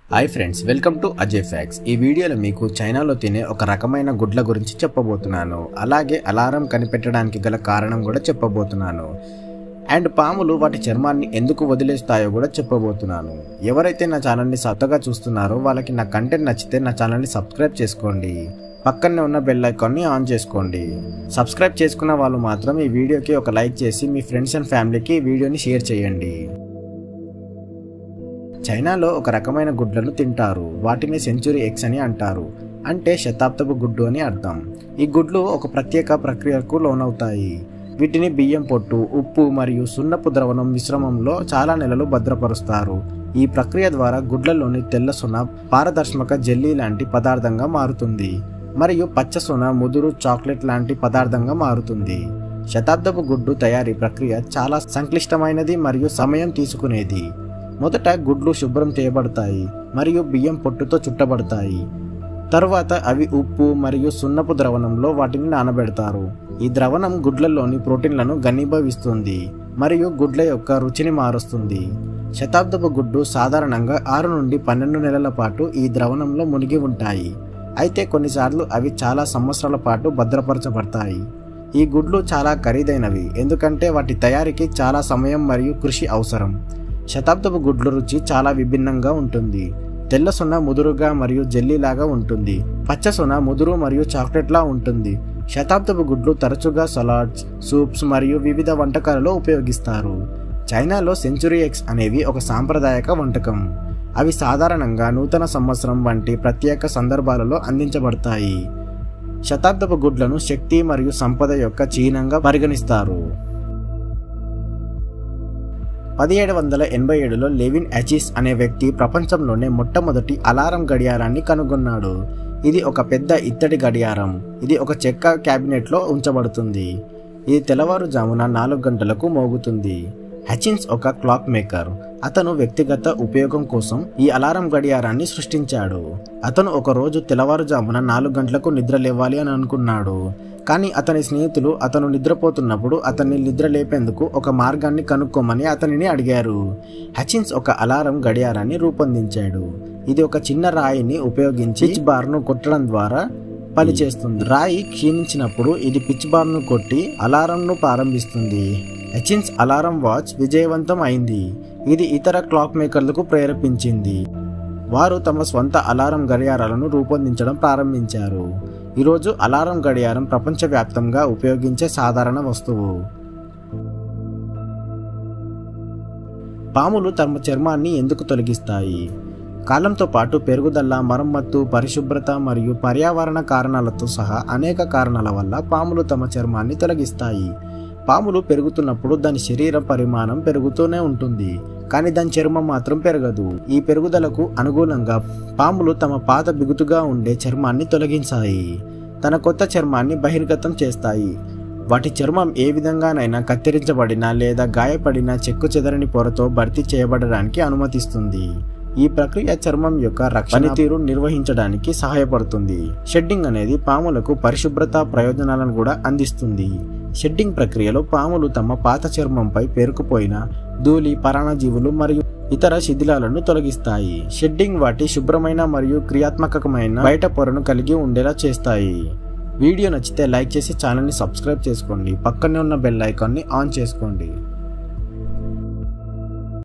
hi friends welcome to Ajay facts ఈ వీడియోలో మీకు చైనాలో తినే ఒక రకమైన గుడ్ల గురించి చెప్పబోతున్నాను అలాగే అలారం కనిపెట్టడానికి గల కారణం కూడా చెప్పబోతున్నాను అండ్ పాములు వాటి చర్మాన్ని ఎందుకు వదిలేస్తాయో కూడా చెప్పబోతున్నాను ఎవరైతే నా ఛానల్ని సత్తగా చూస్తున్నారో వాళ్ళకి నా కంటెంట్ నచ్చితే నా ఛానల్ని సబ్స్క్రైబ్ చేసుకోండి పక్కనే ఉన్న బెల్ ఐకాన్ని ఆన్ చేసుకోండి సబ్స్క్రైబ్ చేసుకున్న వాళ్ళు మాత్రం ఈ వీడియోకి ఒక లైక్ చేసి మీ ఫ్రెండ్స్ అండ్ ఫ్యామిలీకి ఈ వీడియోని షేర్ చేయండి చైనాలో ఒక రకమైన గుడ్లను తింటారు వాటిని సెంచురీ ఎగ్స్ అని అంటారు అంటే శతాబ్దపు గుడ్డు అని అర్థం ఈ గుడ్లు ఒక ప్రత్యేక ప్రక్రియకు లోనవుతాయి వీటిని బియ్యం పొట్టు ఉప్పు మరియు సున్నపు ద్రవణం మిశ్రమంలో చాలా నెలలు భద్రపరుస్తారు ఈ ప్రక్రియ ద్వారా గుడ్లలోని తెల్ల సొన పారదర్శక జెల్లీ లాంటి పదార్థంగా మారుతుంది మరియు పచ్చ సొన ముదురు చాక్లెట్ లాంటి పదార్థంగా మారుతుంది శతాబ్దపు గుడ్డు తయారీ ప్రక్రియ చాలా సంక్లిష్టమైనది మరియు సమయం తీసుకునేది మొదట గుడ్లు శుభ్రం చేయబడతాయి మరియు బియ్యం పొట్టుతో చుట్టబడతాయి తరువాత అవి ఉప్పు మరియు సున్నపు ద్రవణంలో వాటిని నానబెడతారు ఈ ద్రవణం గుడ్లలోని ప్రోటీన్లను ఘనీభవిస్తుంది మరియు గుడ్ల యొక్క రుచిని మారుస్తుంది శతాబ్దపు గుడ్డు సాధారణంగా ఆరు నుండి పన్నెండు నెలల పాటు ఈ ద్రవణంలో మునిగి ఉంటాయి అయితే కొన్నిసార్లు అవి చాలా సంవత్సరాల పాటు భద్రపరచబడతాయి ఈ గుడ్లు చాలా ఖరీదైనవి ఎందుకంటే వాటి తయారీకి చాలా సమయం మరియు కృషి అవసరం శతాబ్దపు గుడ్ల రుచి చాలా విభిన్నంగా ఉంటుంది తెల్ల సొన ముదురుగా మరియు జెల్లీలాగా ఉంటుంది పచ్చ సొన ముదురు మరియు చాక్లెట్లా ఉంటుంది శతాబ్దపు గుడ్లు తరచుగా సలాడ్స్ సూప్స్ మరియు వివిధ వంటకాలలో ఉపయోగిస్తారు చైనాలో సెంచురీ ఎగ్స్ అనేవి ఒక సాంప్రదాయక వంటకం అవి సాధారణంగా నూతన సంవత్సరం వంటి ప్రత్యేక సందర్భాలలో అందించబడతాయి శతాబ్దపు గుడ్లను శక్తి మరియు సంపద యొక్క చిహ్నంగా పరిగణిస్తారు పదిహేడు వందల ఎనభై ఏడులో లెవిన్ అచిస్ అనే వ్యక్తి ప్రపంచంలోనే మొట్టమొదటి అలారం గడియారాన్ని కనుగొన్నాడు ఇది ఒక పెద్ద ఇత్తడి గడియారం ఇది ఒక చెక్క క్యాబినెట్లో ఉంచబడుతుంది ఇది తెల్లవారుజామున నాలుగు గంటలకు మోగుతుంది హచిన్స్ ఒక క్లాక్ మేకర్ అతను వ్యక్తిగత ఉపయోగం కోసం ఈ అలారం గడియారాన్ని సృష్టించాడు అతను ఒక రోజు తెల్లవారుజామున నాలుగు గంటలకు నిద్ర లేవాలి అని అనుకున్నాడు కానీ అతని స్నేహితులు అతను నిద్రపోతున్నప్పుడు అతన్ని నిద్ర లేపేందుకు ఒక మార్గాన్ని కనుక్కోమని అతనిని అడిగారు హచిన్స్ ఒక అలారం గడియారాన్ని రూపొందించాడు ఇది ఒక చిన్న రాయిని ఉపయోగించి పిచ్ బార్ను కొట్టడం ద్వారా పనిచేస్తుంది రాయి క్షీణించినప్పుడు ఇది పిచ్ బార్ను కొట్టి అలారంను ప్రారంభిస్తుంది హచిన్స్ అలారం వాచ్ విజయవంతం అయింది ఇది ఇతర క్లాక్ మేకర్లకు ప్రేరేపించింది వారు తమ స్వంత అలారం గడియారాలను రూపొందించడం ప్రారంభించారు ఈరోజు అలారం గడియారం ప్రపంచవ్యాప్తంగా ఉపయోగించే సాధారణ వస్తువు పాములు తమ చర్మాన్ని ఎందుకు తొలగిస్తాయి కాలంతో పాటు పెరుగుదల మరమ్మత్తు పరిశుభ్రత మరియు పర్యావరణ కారణాలతో సహా అనేక కారణాల వల్ల పాములు తమ చర్మాన్ని తొలగిస్తాయి పాములు పెరుగుతున్నప్పుడు దాని శరీర పరిమాణం పెరుగుతూనే ఉంటుంది కానీ దాని చర్మం మాత్రం పెరగదు ఈ పెరుగుదలకు అనుగుణంగా పాములు తమ పాత బిగుతుగా ఉండే చర్మాన్ని తొలగించాయి తన కొత్త చర్మాన్ని బహిర్గతం చేస్తాయి వాటి చర్మం ఏ విధంగానైనా కత్తిరించబడిన లేదా గాయపడిన చెక్కు చెదరని పొరతో భర్తీ చేయబడడానికి అనుమతిస్తుంది ఈ ప్రక్రియ చర్మం యొక్క రక్షణ పనితీరు నిర్వహించడానికి సహాయపడుతుంది షెడ్డింగ్ అనేది పాములకు పరిశుభ్రత ప్రయోజనాలను కూడా అందిస్తుంది షెడ్డింగ్ ప్రక్రియలో పాములు తమ పాత చర్మంపై పేరుకుపోయిన ధూళి పరాణజీవులు మరియు ఇతర శిథిలాలను తొలగిస్తాయి షెడ్డింగ్ వాటి శుభ్రమైన మరియు క్రియాత్మకమైన బయట పొరను కలిగి ఉండేలా చేస్తాయి వీడియో నచ్చితే లైక్ చేసి ఛానల్ని సబ్స్క్రైబ్ చేసుకోండి పక్కనే ఉన్న బెల్ ఐకాన్ని ఆన్ చేసుకోండి